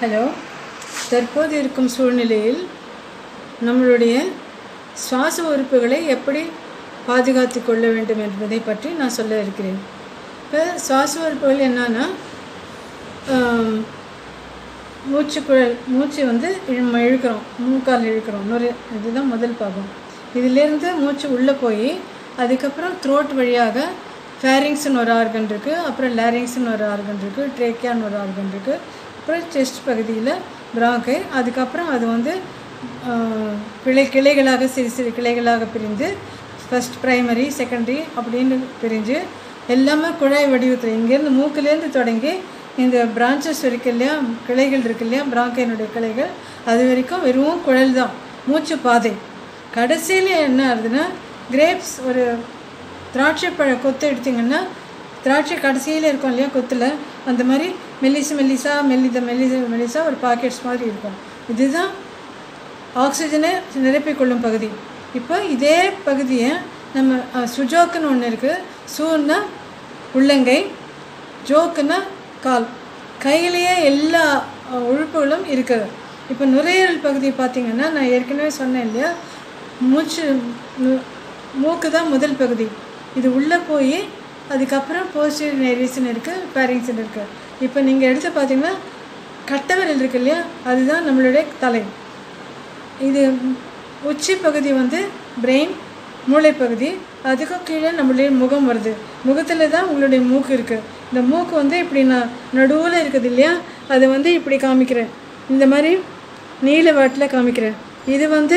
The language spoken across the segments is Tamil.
ஹலோ தற்போது இருக்கும் சூழ்நிலையில் நம்மளுடைய சுவாச உறுப்புகளை எப்படி பாதுகாத்து கொள்ள வேண்டும் என்பதை பற்றி நான் சொல்ல இருக்கிறேன் இப்போ சுவாச உறுப்புகள் என்னன்னா ஆம், மூச்சு குழல் மூச்சு வந்து நம்ம இழுக்கிறோம் மூக்கால் இழுக்கிறோம் நுரை இதுதான் முதல் பாகம் இதிலேருந்து மூச்சு உள்ளே போய் அதுக்கப்புறம் த்ரோட் வழியாக ஃபேரிங்ஸ்னு ஒரு ஆர்கன் இருக்குது அப்புறம் லேரிங்ஸ்னு ஒரு ஆர்கன் இருக்குது ட்ரேக்கியான்னு ஒரு ஆர்கன் இருக்குது அப்புறம் செஸ்ட் பகுதியில் பிராங்கை அதுக்கப்புறம் அது வந்து ஆஹ், கிளை கிளைகளாக சிறு சிறு கிளைகளாக பிரிந்து ஃபர்ஸ்ட் பிரைமரி செகண்டரி அப்படின்னு பிரிஞ்சு எல்லாமே குழாய் வடிவத்தில் இங்கேருந்து மூக்குலேருந்து தொடங்கி இந்த பிரான்ச்சஸ் இருக்கு இல்லையா கிளைகள் இருக்கு இல்லையா பிராங்கைனுடைய கிளைகள் அது வரைக்கும் வெறும் குழல் தான் மூச்சு பாதை கடைசியில் என்ன ஆகுதுன்னா கிரேப்ஸ் ஒரு திராட்சை பழ கொத்து எடுத்திங்கன்னா திராட்சை கடைசியில் இருக்கும் இல்லையா கொத்தில் அந்த மாதிரி மெல்லிசு மெல்லிசா மெல்லித மெல்லிச மெல்லிசா ஒரு பாக்கெட்ஸ் மாதிரி இருக்கும் இதுதான் ஆக்சிஜனை நிரப்பிக் கொள்ளும் பகுதி இப்போ இதே பகுதியை நம்ம அஹ், சுஜோக்குன்னு ஒன்று இருக்குது சூன்னா உள்ளங்கை ஜோக்குன்னா கால் கையிலேயே எல்லா அஹ், உறுப்புகளும் இருக்குது இப்போ நுரையீரல் பகுதி பார்த்தீங்கன்னா நான் ஏற்கனவே சொன்னேன் இல்லையா மூச்சு மு- மூக்கு தான் முதல் பகுதி இது உள்ளே போய் அதுக்கப்புறம் போஸ்டர் நெரிசன் இருக்குது பேரிங்சன் இருக்குது இப்போ நீங்கள் எடுத்து பார்த்தீங்கன்னா கட்டவிரல் இருக்கு இல்லையா அதுதான் நம்மளுடைய தலை இது உச்சி பகுதி வந்து பிரெயின் மூளைப்பகுதி அதுக்கும் கீழே நம்மளுடைய முகம் வருது முகத்தில் தான் உங்களுடைய மூக்கு இருக்குது இந்த மூக்கு வந்து இப்படி நான் நடுவில் இருக்குது இல்லையா அதை வந்து இப்படி காமிக்கிறேன் இந்த மாதிரி நீல வாட்டில் காமிக்கிறேன் இது வந்து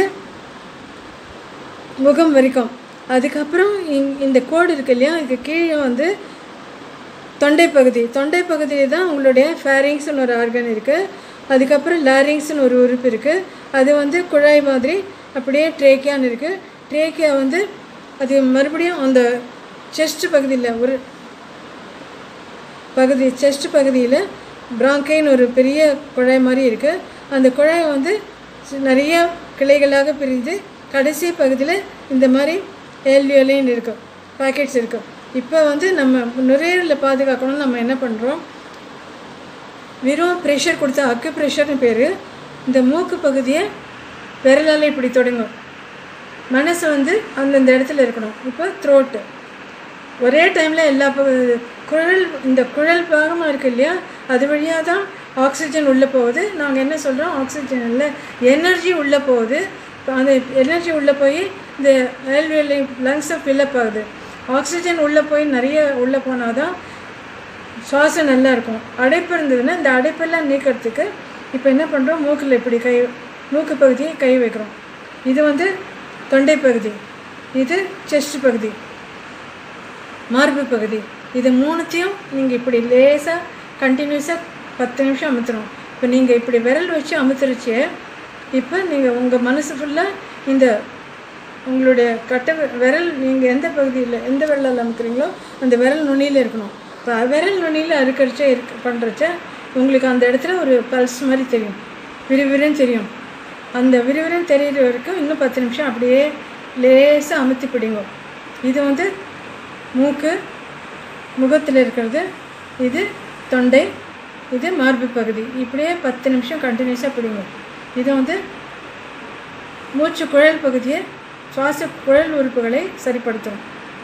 முகம் வரைக்கும் அதுக்கப்புறம் இங்- இந்த கோடு இருக்கு இல்லையா இதுக்கு கீழே வந்து தொண்டை பகுதி தொண்டை பகுதியில் தான் உங்களுடைய ஃபேரிங்ஸ்னு ஒரு ஆர்கன் இருக்குது அதுக்கப்புறம் லாரிங்ஸ்னு ஒரு உறுப்பு இருக்குது அது வந்து குழாய் மாதிரி அப்படியே ட்ரேக்கியான்னு இருக்குது ட்ரேக்கியா வந்து அது மறுபடியும் அந்த செஸ்ட் பகுதியில் ஒரு பகுதி செஸ்ட் பகுதியில் பிராங்கைன்னு ஒரு பெரிய குழாய் மாதிரி இருக்குது அந்த குழாய் வந்து சி- நிறைய கிளைகளாக பிரிந்து கடைசி பகுதியில் இந்த மாதிரி ஏல்வியோலைன் இருக்கும் பாக்கெட்ஸ் இருக்கும் இப்போ வந்து நம்ம நுரையீரலை பாதுகாக்கணும்னு நம்ம என்ன பண்ணுறோம் வெறும் ப்ரெஷர் கொடுத்தா அக்கு ப்ரெஷர்னு பேர் இந்த மூக்கு பகுதியை விரலால் இப்படி தொடங்கும் மனசு வந்து அந்தந்த இடத்துல இருக்கணும் இப்போ த்ரோட்டு ஒரே டைமில் எல்லா ப- குழல் இந்த குழல் பாகமாக இருக்கு இல்லையா அது வழியாக தான் ஆக்சிஜன் உள்ளே போகுது நாங்கள் என்ன சொல்கிறோம் ஆக்சிஜன் இல்லை எனர்ஜி உள்ளே போகுது இப்ப அந்த எனர்ஜி உள்ளே போய் இந்த ஏல்வியலை லங்ஸை ஃபில்லப் ஆகுது ஆக்சிஜன் உள்ளே போய் நிறைய உள்ளே போனால் தான் சுவாசம் நல்லா இருக்கும் அடைப்பு இருந்ததுன்னா இந்த அடைப்பெல்லாம் நீக்கிறதுக்கு இப்போ என்ன பண்ணுறோம் மூக்கில் இப்படி கை மூக்கு பகுதியை கை வைக்கிறோம் இது வந்து தொண்டை பகுதி இது செஸ்ட் பகுதி மார்பு பகுதி இது மூணுத்தையும் நீங்கள் இப்படி லேசாக கண்டினியூஸாக பத்து நிமிஷம் அமுத்துறோம் இப்போ நீங்கள் இப்படி விரல் வச்சு அமுத்துருச்சு இப்போ நீங்கள் உங்கள் மனசு ஃபுல்லாக இந்த உங்களுடைய கட்டை வி- விரல் நீங்கள் எந்த பகுதியில் எந்த விரலால் அமுக்குறீங்களோ அந்த விரல் நுனியில் இருக்கணும் இப்போ விரல் நுனியில் அறுக்கடிச்ச இருக்க பண்ணுறச்ச உங்களுக்கு அந்த இடத்துல ஒரு பல்ஸ் மாதிரி தெரியும் விறுவிறுன்னு தெரியும் அந்த விறுவிறுன்னு தெரியிற வரைக்கும் இன்னும் பத்து நிமிஷம் அப்படியே லேசாக அமுத்தி பிடிங்க இது வந்து மூக்கு முகத்தில் இருக்கிறது இது தொண்டை இது மார்பு பகுதி இப்படியே பத்து நிமிஷம் கண்டினியூஸாக பிடிங்க இது வந்து மூச்சு குழல் பகுதியை சுவாச குழல் உறுப்புகளை சரிப்படுத்தும்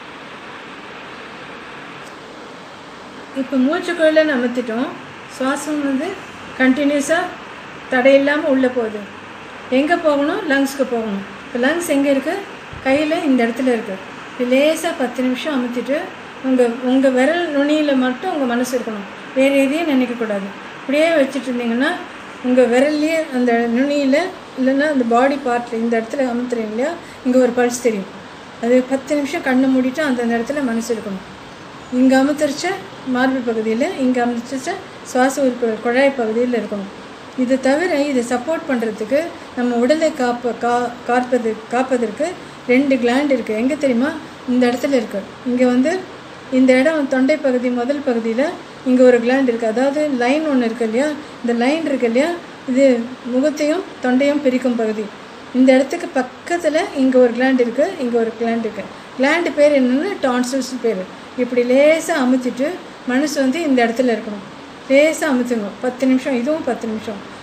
இப்போ மூச்சு குழலை அமர்த்திட்டோம் சுவாசம் வந்து கண்டினியூஸாக தடையில்லாமல் உள்ளே போகுது எங்கே போகணும் லங்ஸ்க்கு போகணும் இப்போ லங்ஸ் எங்கே இருக்குது கையில் இந்த இடத்துல இருக்குது இப்போ லேசாக பத்து நிமிஷம் அமுத்திட்டு உங்கள் உங்கள் விரல் நுனியில் மட்டும் உங்கள் மனசு இருக்கணும் வேறு எதையும் நினைக்கக்கூடாது இப்படியே வச்சுட்டு இருந்தீங்கன்னா உங்கள் விரல்லையே அந்த நுனியில் இல்லைன்னா அந்த பாடி பார்ட்டில் இந்த இடத்துல அமுத்துறீங்க இல்லையா இங்கே ஒரு பல்ஸ் தெரியும் அது பத்து நிமிஷம் கண்ணை மூடிட்டு அந்த இடத்துல மனசு இருக்கணும் இங்கே அமுத்தரிச்ச மார்பு பகுதியில் இங்கே அமுத்தரிச்ச சுவாச உறுப்பு குழாய் பகுதியில் இருக்கணும் இது தவிர இதை சப்போர்ட் பண்ணுறதுக்கு நம்ம உடலை காப்ப கா காப்பது காப்பதற்கு ரெண்டு கிளாண்ட் இருக்குது எங்கே தெரியுமா இந்த இடத்துல இருக்குது இங்கே வந்து இந்த இடம் தொண்டை பகுதி முதல் பகுதியில் இங்கே ஒரு கிளாண்ட் இருக்குது அதாவது லைன் ஒன்று இருக்கு இல்லையா இந்த லைன் இருக்கு இல்லையா இது முகத்தையும் தொண்டையும் பிரிக்கும் பகுதி இந்த இடத்துக்கு பக்கத்தில் இங்கே ஒரு கிளாண்ட் இருக்குது இங்கே ஒரு கிளாண்ட் இருக்குது கிளாண்டு பேர் என்னென்னா டான்சில்ஸ் பேர் இப்படி லேசாக அமுத்திட்டு மனசு வந்து இந்த இடத்துல இருக்கணும் லேசாக அமுத்துங்க பத்து நிமிஷம் இதுவும் பத்து நிமிஷம்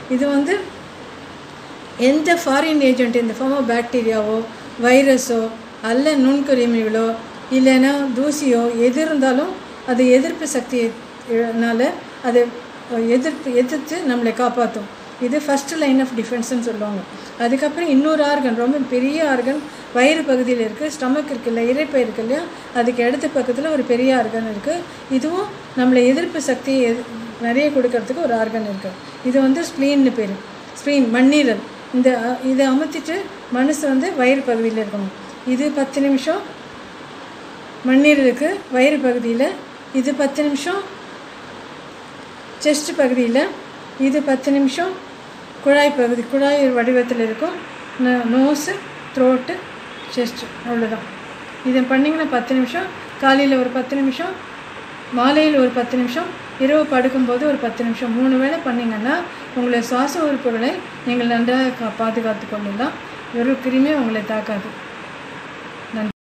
இது வந்து எந்த ஃபாரின் ஏஜென்ட் இந்த ஃபார்ம் ஆஃப் பாக்டீரியாவோ வைரஸோ அல்ல நுண்கிருமிகளோ இல்லைன்னா தூசியோ எது இருந்தாலும் அது எதிர்ப்பு சக்தியினால அதை எதிர்ப்பு எதிர்த்து நம்மளை காப்பாற்றும் இது ஃபஸ்ட் லைன் ஆஃப் டிஃபென்ஸ்னு சொல்லுவாங்க அதுக்கப்புறம் இன்னொரு ஆர்கன் ரொம்ப பெரிய ஆர்கன் வயிறு பகுதியில் இருக்குது ஸ்டமக் இருக்குல்ல இறைப்பை இருக்கு இல்லையா அதுக்கு அடுத்த பக்கத்தில் ஒரு பெரிய ஆர்கன் இருக்குது இதுவும் நம்மளை எதிர்ப்பு சக்தியை எது- நிறைய கொடுக்கறதுக்கு ஒரு ஆர்கன் இருக்குது இது வந்து ஸ்ப்ளீன்னு பேர் ஸ்ப்ளீன் மண்ணீரல் இந்த அ- இதை அமுத்திட்டு மனசு வந்து வயிறு பகுதியில் இருக்கணும் இது பத்து நிமிஷம் மண்ணீரலுக்கு வயிறு பகுதியில் இது பத்து நிமிஷம் செஸ்ட் பகுதியில் இது பத்து நிமிஷம் குழாய் பகுதி குழாய் வடிவத்தில் இருக்கும் நோஸு த்ரோட்டு செஸ்ட்டு அவ்வளோதான் இதை பண்ணிங்கன்னா பத்து நிமிஷம் காலையில் ஒரு பத்து நிமிஷம் மாலையில் ஒரு பத்து நிமிஷம் இரவு படுக்கும்போது ஒரு பத்து நிமிஷம் மூணு வேளை பண்ணிங்கன்னா உங்களை சுவாச உறுப்புகளை நீங்கள் நன்றாக கா- பாதுகாத்து கொள்ளலாம் ஒரு கிருமியும் உங்களை தாக்காது நன்றி